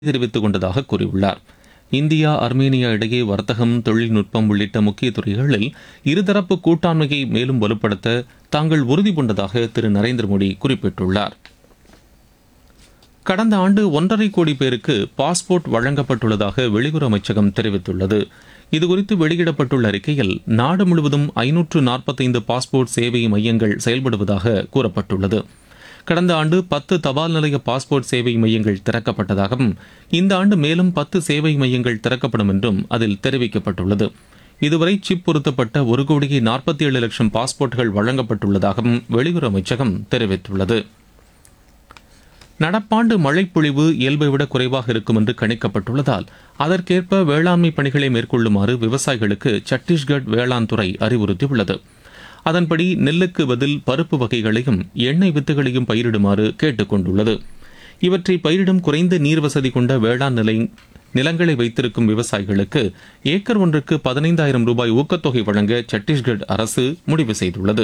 தெரிவித்துக் கொண்டதாக கூறியுள்ளார் இந்தியா அர்மேனியா இடையே வர்த்தகம் தொழில்நுட்பம் உள்ளிட்ட முக்கிய துறைகளில் இருதரப்பு கூட்டாண்மையை மேலும் வலுப்படுத்த தாங்கள் உறுதி பூண்டதாக திரு நரேந்திர மோடி குறிப்பிட்டுள்ளார் கடந்த ஆண்டு ஒன்றரை கோடி பேருக்கு பாஸ்போர்ட் வழங்கப்பட்டுள்ளதாக வெளியுறவு அமைச்சகம் தெரிவித்துள்ளது இதுகுறித்து வெளியிடப்பட்டுள்ள அறிக்கையில் நாடு முழுவதும் ஐநூற்று நாற்பத்தைந்து பாஸ்போர்ட் சேவை மையங்கள் செயல்படுவதாக கூறப்பட்டுள்ளது கடந்த ஆண்டு பத்து தபால் நிலைய பாஸ்போர்ட் சேவை மையங்கள் திறக்கப்பட்டதாகவும் இந்த ஆண்டு மேலும் பத்து சேவை மையங்கள் திறக்கப்படும் என்றும் அதில் தெரிவிக்கப்பட்டுள்ளது இதுவரை சிப் பொருத்தப்பட்ட ஒரு கோடியே நாற்பத்தி ஏழு லட்சம் பாஸ்போர்ட்கள் வழங்கப்பட்டுள்ளதாகவும் வெளியுறவு அமைச்சகம் தெரிவித்துள்ளது நடப்பாண்டு மழைப்பொழிவு இயல்பை விட குறைவாக இருக்கும் என்று கணிக்கப்பட்டுள்ளதால் அதற்கேற்ப வேளாண்மை பணிகளை மேற்கொள்ளுமாறு விவசாயிகளுக்கு சத்தீஸ்கட் வேளாண் துறை அறிவுறுத்தியுள்ளது அதன்படி நெல்லுக்கு பதில் பருப்பு வகைகளையும் எண்ணெய் வித்துகளையும் பயிரிடுமாறு கேட்டுக் கொண்டுள்ளது இவற்றை பயிரிடும் குறைந்த நீர் வசதி கொண்ட வேளாண் நிலை நிலங்களை வைத்திருக்கும் விவசாயிகளுக்கு ஏக்கர் ஒன்றுக்கு பதினைந்தாயிரம் ரூபாய் ஊக்கத்தொகை வழங்க சத்தீஸ்கட் அரசு முடிவு செய்துள்ளது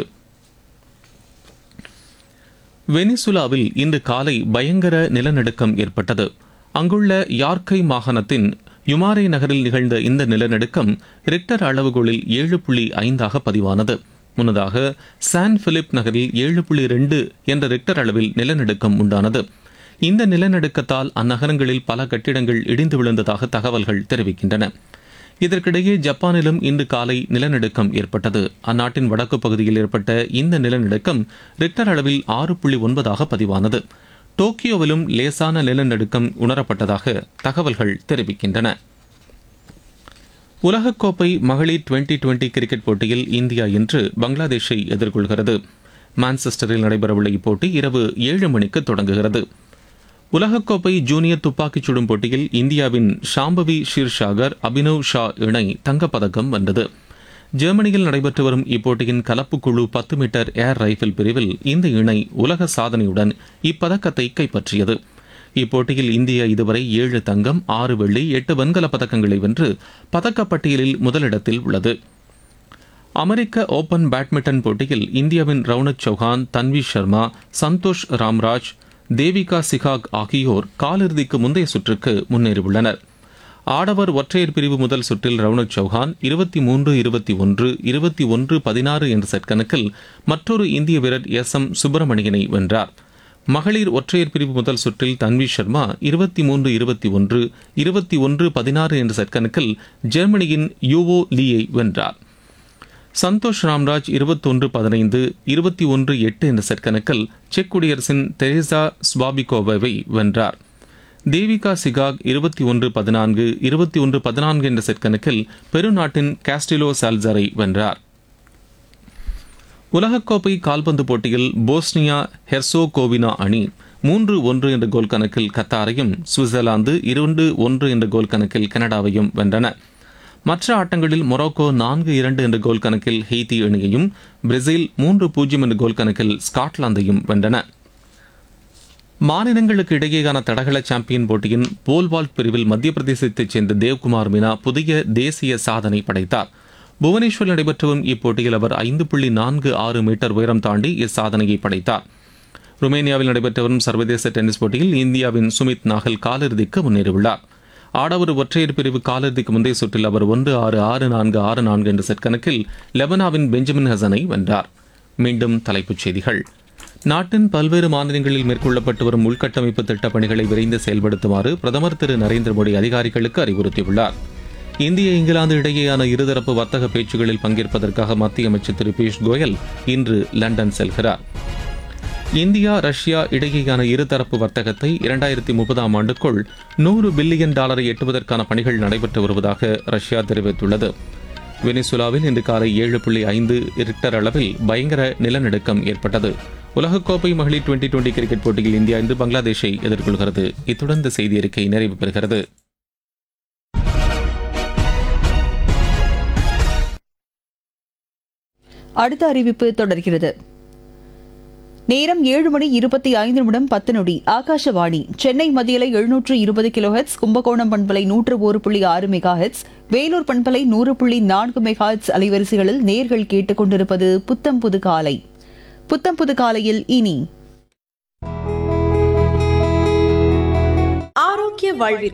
வெனிசுலாவில் இன்று காலை பயங்கர நிலநடுக்கம் ஏற்பட்டது அங்குள்ள யார்கை மாகாணத்தின் யுமாரே நகரில் நிகழ்ந்த இந்த நிலநடுக்கம் ரிக்டர் அளவுகோலில் ஏழு புள்ளி ஐந்தாக பதிவானது முன்னதாக சான் பிலிப் நகரில் ஏழு புள்ளி ரெண்டு என்ற ரிக்டர் அளவில் நிலநடுக்கம் உண்டானது இந்த நிலநடுக்கத்தால் அந்நகரங்களில் பல கட்டிடங்கள் இடிந்து விழுந்ததாக தகவல்கள் தெரிவிக்கின்றன இதற்கிடையே ஜப்பானிலும் இன்று காலை நிலநடுக்கம் ஏற்பட்டது அந்நாட்டின் வடக்கு பகுதியில் ஏற்பட்ட இந்த நிலநடுக்கம் ரிக்டர் அளவில் ஆறு புள்ளி ஒன்பதாக பதிவானது டோக்கியோவிலும் லேசான நிலநடுக்கம் உணரப்பட்டதாக தகவல்கள் தெரிவிக்கின்றன உலகக்கோப்பை மகளிர் டுவெண்டி டுவெண்டி கிரிக்கெட் போட்டியில் இந்தியா இன்று பங்களாதேஷை எதிர்கொள்கிறது மான்செஸ்டரில் நடைபெறவுள்ள இப்போட்டி இரவு ஏழு மணிக்கு தொடங்குகிறது உலகக்கோப்பை ஜூனியர் துப்பாக்கிச் சுடும் போட்டியில் இந்தியாவின் ஷாம்பவி ஷீர்ஷாகர் அபினவ் ஷா இணை தங்கப்பதக்கம் வென்றது ஜெர்மனியில் நடைபெற்று வரும் இப்போட்டியின் கலப்பு குழு பத்து மீட்டர் ஏர் ரைபிள் பிரிவில் இந்த இணை உலக சாதனையுடன் இப்பதக்கத்தை கைப்பற்றியது இப்போட்டியில் இந்தியா இதுவரை ஏழு தங்கம் ஆறு வெள்ளி எட்டு வெண்கலப் பதக்கங்களை வென்று பதக்கப்பட்டியலில் முதலிடத்தில் உள்ளது அமெரிக்க ஓபன் பேட்மிண்டன் போட்டியில் இந்தியாவின் ரவுனக் சௌஹான் தன்வி சர்மா சந்தோஷ் ராம்ராஜ் தேவிகா சிகாக் ஆகியோர் காலிறுதிக்கு முந்தைய சுற்றுக்கு முன்னேறியுள்ளனர் ஆடவர் ஒற்றையர் பிரிவு முதல் சுற்றில் ரவுனக் சௌஹான் இருபத்தி மூன்று இருபத்தி ஒன்று இருபத்தி ஒன்று பதினாறு என்ற செட் கணக்கில் மற்றொரு இந்திய வீரர் எஸ் எம் சுப்பிரமணியனை வென்றார் மகளிர் ஒற்றையர் பிரிவு முதல் சுற்றில் தன்வி சர்மா இருபத்தி மூன்று இருபத்தி ஒன்று இருபத்தி ஒன்று பதினாறு என்ற செட் கணக்கில் ஜெர்மனியின் யூவோ லீயை வென்றார் சந்தோஷ் ராம்ராஜ் இருபத்தொன்று பதினைந்து இருபத்தி ஒன்று எட்டு என்ற செட் கணக்கில் செக் குடியரசின் தெரேசா ஸ்வாபிகோவை வென்றார் தேவிகா சிகாக் இருபத்தி ஒன்று பதினான்கு இருபத்தி ஒன்று பதினான்கு என்ற செட் கணக்கில் பெருநாட்டின் காஸ்டிலோ சால்சரை வென்றார் உலகக்கோப்பை கால்பந்து போட்டியில் போஸ்னியா ஹெர்சோகோவினா அணி மூன்று ஒன்று என்ற கோல் கணக்கில் கத்தாரையும் சுவிட்சர்லாந்து இரண்டு ஒன்று என்ற கோல் கணக்கில் கனடாவையும் வென்றன மற்ற ஆட்டங்களில் மொரோக்கோ நான்கு இரண்டு என்ற கோல் கணக்கில் ஹெய்தி அணியையும் பிரேசில் மூன்று பூஜ்ஜியம் என்ற கோல் கணக்கில் ஸ்காட்லாந்தையும் வென்றன மாநிலங்களுக்கு இடையேயான தடகள சாம்பியன் போட்டியின் போல்வால்ட் பிரிவில் மத்திய பிரதேசத்தைச் சேர்ந்த தேவ்குமார் மீனா புதிய தேசிய சாதனை படைத்தார் புவனேஸ்வரில் நடைபெற்று வரும் இப்போட்டியில் அவர் ஐந்து புள்ளி நான்கு ஆறு மீட்டர் உயரம் தாண்டி இச்சாதனையை படைத்தார் ருமேனியாவில் நடைபெற்று வரும் சர்வதேச டென்னிஸ் போட்டியில் இந்தியாவின் சுமித் நாகல் காலிறுதிக்கு முன்னேறியுள்ளார் ஆடவர் ஒற்றையர் பிரிவு காலிறுதிக்கு முந்தைய சுற்றில் அவர் ஒன்று ஆறு ஆறு நான்கு ஆறு நான்கு என்ற செட் கணக்கில் லெபனாவின் பெஞ்சமின் ஹசனை வென்றார் மீண்டும் தலைப்புச் செய்திகள் நாட்டின் பல்வேறு மாநிலங்களில் மேற்கொள்ளப்பட்டு வரும் உள்கட்டமைப்பு திட்டப் பணிகளை விரைந்து செயல்படுத்துமாறு பிரதமர் திரு நரேந்திர மோடி அதிகாரிகளுக்கு அறிவுறுத்தியுள்ளார் இந்திய இங்கிலாந்து இடையேயான இருதரப்பு வர்த்தக பேச்சுகளில் பங்கேற்பதற்காக மத்திய அமைச்சர் திரு பியூஷ் கோயல் இன்று லண்டன் செல்கிறார் இந்தியா ரஷ்யா இடையேயான இருதரப்பு வர்த்தகத்தை இரண்டாயிரத்தி முப்பதாம் ஆண்டுக்குள் நூறு பில்லியன் டாலரை எட்டுவதற்கான பணிகள் நடைபெற்று வருவதாக ரஷ்யா தெரிவித்துள்ளது வெனிசுலாவில் இன்று காலை ஏழு புள்ளி ஐந்து ரிக்டர் அளவில் பயங்கர நிலநடுக்கம் ஏற்பட்டது உலகக்கோப்பை மகளிர் டுவெண்டி டுவெண்டி கிரிக்கெட் போட்டியில் இந்தியா இன்று பங்களாதேஷை எதிர்கொள்கிறது இத்துடன் இந்த செய்தி அறிக்கை நிறைவு பெறுகிறது அடுத்த அறிவிப்பு தொடர்கிறது நேரம் ஏழு மணி இருபத்தி ஐந்து நிமிடம் பத்து நொடி ஆகாஷவாணி சென்னை மத்தியலை எழுநூற்று இருபது கிலோஹெட்ஸ் கும்பகோணம் பண்பலை நூற்று ஒரு புள்ளி ஆறு மெகா ஹெட்ஸ் வேலூர் பண்பலை நூறு புள்ளி நான்கு மெகா ஹெட்ஸ் அலைவரிசைகளில் நேர்கள் கேட்டுக்கொண்டிருப்பது புத்தம் புது காலை புத்தம் புது காலையில் இனி ஆரோக்கிய வாழ்விற்கு